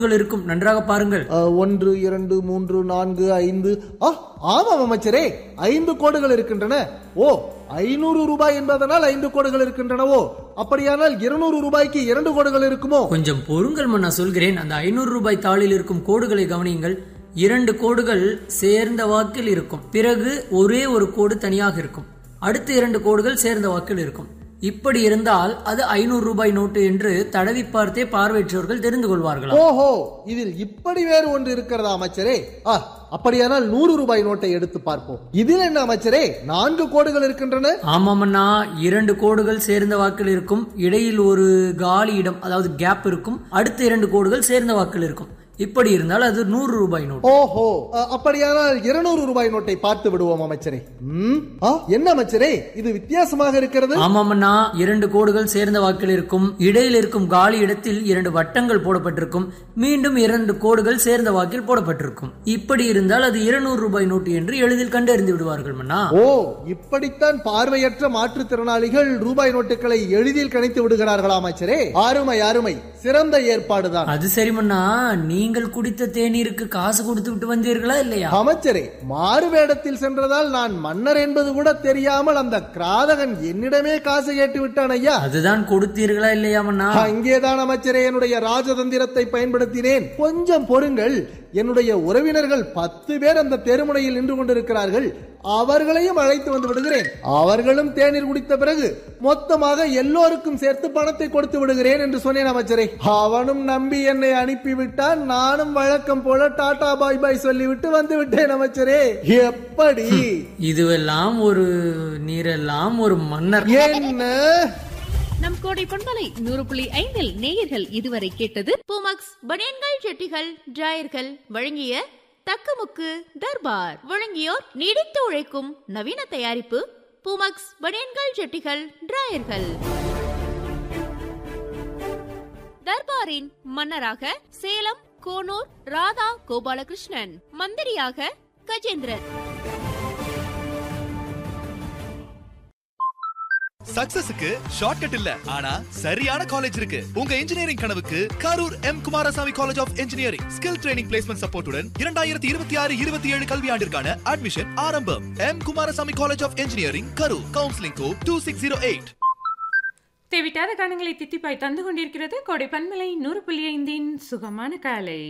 கோடுகள் இருக்கும் நன்றாக பாருங்கள் அ, ஒன்று இரண்டு மூன்று நான்கு ஐந்து ஆ ஆமாம் அமைச்சரே ஐந்து கோடுகள் இருக்கின்றன ஓ ஐநூறு ரூபாய் என்பதனால் ஐந்து கோடுகள் இருக்கின்றனவோ அப்படியானால் இருநூறு ரூபாய்க்கு இரண்டு கோடுகள் இருக்குமோ கொஞ்சம் பொறுங்கள் மன்னா சொல்கிறேன் அந்த ஐநூறு ரூபாய் தாளில் இருக்கும் கோடுகளை கவனியுங்கள் இரண்டு கோடுகள் சேர்ந்த வாக்கில் இருக்கும் பிறகு ஒரே ஒரு கோடு தனியாக இருக்கும் அடுத்த இரண்டு கோடுகள் சேர்ந்த வாக்கில் இருக்கும் இப்படி இருந்தால் அது ஐநூறு ரூபாய் நோட்டு என்று தடவி பார்த்தே பார்வையற்றவர்கள் தெரிந்து கொள்வார்களா ஓஹோ இதில் இப்படி வேறு ஒன்று இருக்கிறதா அமைச்சரே ஆ அப்படியானால் நூறு ரூபாய் நோட்டை எடுத்து பார்ப்போம் இதில் என்ன அமைச்சரே நான்கு கோடுகள் இருக்கின்றன ஆமாமண்ணா இரண்டு கோடுகள் சேர்ந்த வாக்கில் இருக்கும் இடையில் ஒரு காலி இடம் அதாவது கேப் இருக்கும் அடுத்த இரண்டு கோடுகள் சேர்ந்த வாக்கில் இருக்கும் இப்படி இருந்தால் அது நூறு ரூபாய் நோட்டு ஓஹோ அ, அப்படியானால் இருநூறு ரூபாய் நோட்டை பார்த்து விடுவோம் அமைச்சரே ம், ஆ, என்ன அமைச்சரே இது வித்தியாசமாக இருக்கிறது ஆமாமண்ணா இரண்டு கோடுகள் சேர்ந்த வாக்கில் இருக்கும் இடையில் இருக்கும் காலி இடத்தில் இரண்டு வட்டங்கள் போடப்பட்டிருக்கும் மீண்டும் இரண்டு கோடுகள் சேர்ந்த வாக்கில் போடப்பட்டிருக்கும் இப்படி இருந்தால் அது இருநூறு ரூபாய் நோட்டு என்று எளிதில் கண்டறிந்து விடுவார்கள் மன்னா ஓ இப்படித்தான் பார்வையற்ற மாற்றுத்திறனாளிகள் ரூபாய் நோட்டுகளை எளிதில் கணித்து விடுகிறார்களா அமைச்சரே அருமை அருமை சிறந்த ஏற்பாடுதான் அது சரி மன்னா நீங்கள் குடித்த தேநீருக்கு காசு கொடுத்து விட்டு வந்தீர்களா இல்லையா அமைச்சரே மாறு வேடத்தில் சென்றதால் நான் மன்னர் என்பது கூட தெரியாமல் அந்த கிராதகன் என்னிடமே காசு கேட்டு விட்டான் ஐயா அதுதான் கொடுத்தீர்களா இல்லையா மன்னா அங்கேதான் அமைச்சரே என்னுடைய ராஜதந்திரத்தை பயன்படுத்தினேன் கொஞ்சம் பொறுங்கள் என்னுடைய உறவினர்கள் பத்து பேர் அந்த தெருமுனையில் நின்று கொண்டிருக்கிறார்கள் அவர்களையும் அழைத்து வந்து விடுகிறேன் அவர்களும் தேநீர் குடித்த பிறகு மொத்தமாக எல்லோருக்கும் சேர்த்து பணத்தை கொடுத்து விடுகிறேன் என்று சொன்னேன் அமைச்சரே அவனும் நம்பி என்னை அனுப்பிவிட்டான் நானும் வழக்கம் போல டாடா பாய் பாய் சொல்லிவிட்டு வந்து விட்டேன் அமைச்சரே எப்படி இதுவெல்லாம் ஒரு நீரெல்லாம் ஒரு மன்னர் என்ன நம் கோடை பண்பலை நூறு புள்ளி ஐந்தில் நேயர்கள் இதுவரை கேட்டது பூமக்ஸ் பனியன்கள் ஜெட்டிகள் டிராயர்கள் வழங்கிய தக்கமுக்கு தர்பார் வழங்கியோர் நீடித்து உழைக்கும் நவீன தயாரிப்பு பூமக்ஸ் பனியன்கள் ஜெட்டிகள் டிராயர்கள் தர்பாரின் மன்னராக சேலம் கோனூர் ராதா கோபாலகிருஷ்ணன் மந்திரியாக கஜேந்திரன் சக்சஸுக்கு ஷார்ட்கட் இல்ல ஆனா சரியான காலேஜ் இருக்கு உங்க இன்ஜினியரிங் கனவுக்கு Karur M Kumarasamy college of engineering skill training placement சப்போர்ட்டுடன் இரண்டாயிரத்தி இருபத்தி ஆறு இருபத்தி ஏழு கல்வியாண்டிற்கான அட்மிஷன் ஆரம்பம் M Kumarasamy college of engineering Karur counselling கோ டூ சிக்ஸ் ஜீரோ எயிட் தேவிட்டாத காணங்களை தித்திப்பாய் தந்து கொண்டிருக்கிறது கோடை பன்மலை நூறு புள்ளி ஐந்தின் சுகமான காலை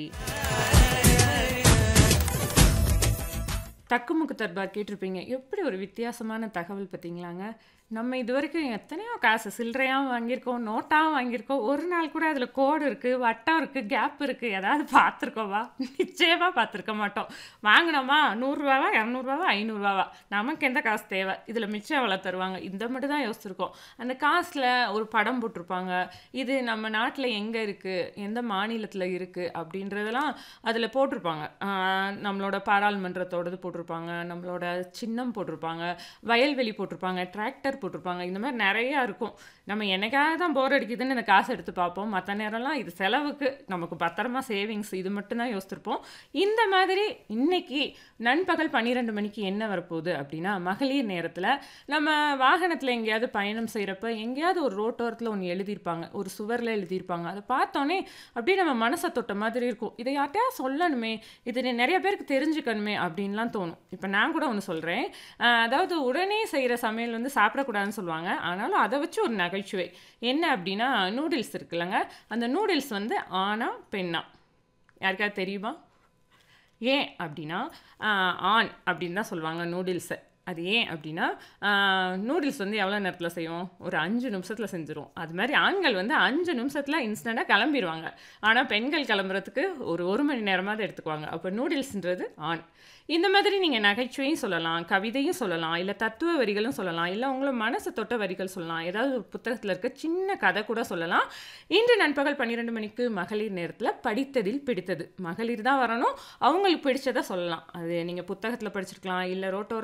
தக்குமுக்கு தர்பார் கேட்டிருப்பீங்க எப்படி ஒரு வித்தியாசமான தகவல் பார்த்தீங்களாங்க நம்ம இது வரைக்கும் எத்தனையோ காசு சில்லறையாகவும் வாங்கியிருக்கோம் நோட்டாகவும் வாங்கியிருக்கோம் ஒரு நாள் கூட அதில் கோடு இருக்குது வட்டம் இருக்குது கேப் இருக்குது ஏதாவது பார்த்துருக்கோவா நிச்சயமாக பார்த்துருக்க மாட்டோம் வாங்கினோமா நூறுரூவாவா இரநூறுவாவா ஐநூறுரூவாவா நமக்கு எந்த காசு தேவை இதில் மிச்சம் எவ்வளோ தருவாங்க இந்த மட்டும் தான் யோசிச்சிருக்கோம் அந்த காசில் ஒரு படம் போட்டிருப்பாங்க இது நம்ம நாட்டில் எங்கே இருக்குது எந்த மாநிலத்தில் இருக்குது அப்படின்றதெல்லாம் அதில் போட்டிருப்பாங்க ஆஹ் நம்மளோட பாராளுமன்றத்தோடது போட்டிருப்பாங்க நம்மளோட சின்னம் போட்டிருப்பாங்க வயல்வெளி போட்டிருப்பாங்க டிராக்டர் போட்டிருப்பாங்க இந்த மாதிரி நிறையா இருக்கும் நம்ம என்னைக்காவது தான் போர் அடிக்குதுன்னு இந்த காசு எடுத்து பார்ப்போம் மற்ற நேரம்லாம் இது செலவுக்கு நமக்கு பத்திரமா சேவிங்ஸ் இது மட்டும்தான் யோசிச்சிருப்போம் இந்த மாதிரி இன்னைக்கு நண்பகல் பன்னிரெண்டு மணிக்கு என்ன வரப்போகுது அப்படின்னா மகளிர் நேரத்தில் நம்ம வாகனத்தில் எங்கேயாவது பயணம் செய்கிறப்ப எங்கேயாவது ஒரு ரோட்டோரத்தில் ஒன்று எழுதியிருப்பாங்க ஒரு சுவரில் எழுதியிருப்பாங்க அதை பார்த்தோன்னே அப்படியே நம்ம மனசை தொட்ட மாதிரி இருக்கும் இதை யார்ட்டையா சொல்லணுமே இது நிறைய பேருக்கு தெரிஞ்சுக்கணுமே அப்படின்லாம் தோணும் இப்போ நான் கூட ஒன்று சொல்கிறேன் அதாவது உடனே செய்கிற சமையல் வந்து சாப்பிடக்கூடாதுன்னு சொல்லுவாங்க ஆனாலும் அதை வச்சு ஒரு நகைச்சுவை என்ன அப்படின்னா நூடுல்ஸ் இருக்குல்லங்க அந்த நூடுல்ஸ் வந்து ஆணா பெண்ணா யாருக்காவது தெரியுமா ஏன் அப்படின்னா ஆஹ், ஆண் அப்படின்னு தான் சொல்லுவாங்க நூடுல்ஸை அது ஏன் அப்படின்னா நூடுல்ஸ் வந்து எவ்வளோ நேரத்தில் செய்வோம் ஒரு அஞ்சு நிமிஷத்தில் செஞ்சிரும் அது மாதிரி ஆண்கள் வந்து அஞ்சு நிமிஷத்தில் இன்ஸ்டண்ட்டாக கிளம்பிடுவாங்க ஆனால் பெண்கள் கிளம்புறதுக்கு ஒரு ஒரு மணி நேரமாவது எடுத்துக்குவாங்க அப்போ நூடுல்ஸ்ன்றது ஆண் இந்த மாதிரி நீங்கள் நகைச்சுவையும் சொல்லலாம் கவிதையும் சொல்லலாம் இல்லை தத்துவ வரிகளும் சொல்லலாம் இல்லை உங்களை மனசு தொட்ட வரிகள் சொல்லலாம் ஏதாவது ஒரு புத்தகத்தில் இருக்க சின்ன கதை கூட சொல்லலாம் இன்று நண்பகல் பன்னிரெண்டு மணிக்கு மகளிர் நேரத்தில் படித்ததில் பிடித்தது மகளிர் தான் வரணும் அவங்களுக்கு பிடிச்சதை சொல்லலாம் அது நீங்கள் புத்தகத்தில் படிச்சிருக்கலாம் இல்லை ரோட்டோரத்தில் படிச்சிருக்கலாம்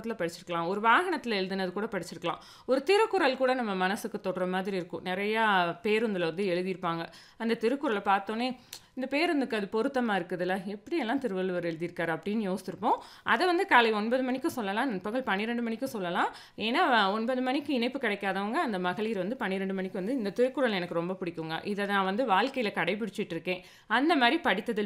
படிச்சிருக்கலாம் ஒரு வாகனத்தில் எழுதுனது கூட படிச்சிருக்கலாம் ஒரு திருக்குறள் கூட நம்ம மனசுக்கு தொடுற மாதிரி இருக்கும் நிறையா பேருந்தில் வந்து எழுதியிருப்பாங்க அந்த திருக்குறளை பார்த்தோன்னே இந்த பேருந்துக்கு அது பொருத்தமாக இருக்குதுல்ல எப்படியெல்லாம் திருவள்ளுவர் எழுதியிருக்காரு அப்படின்னு யோசிச்சிருப்போம் அதை வந்து காலை ஒன்பது மணிக்கும் சொல்லலாம் நண்பகல் பன்னிரெண்டு மணிக்கும் சொல்லலாம் ஏன்னா ஒன்பது மணிக்கு இணைப்பு கிடைக்காதவங்க அந்த மகளிர் வந்து பன்னிரெண்டு மணிக்கு வந்து இந்த திருக்குறள் எனக்கு ரொம்ப பிடிக்குங்க இதை நான் வந்து வாழ்க்கையில் கடைபிடிச்சிட்டு இருக்கேன் அந்த மாதிரி படித்ததில்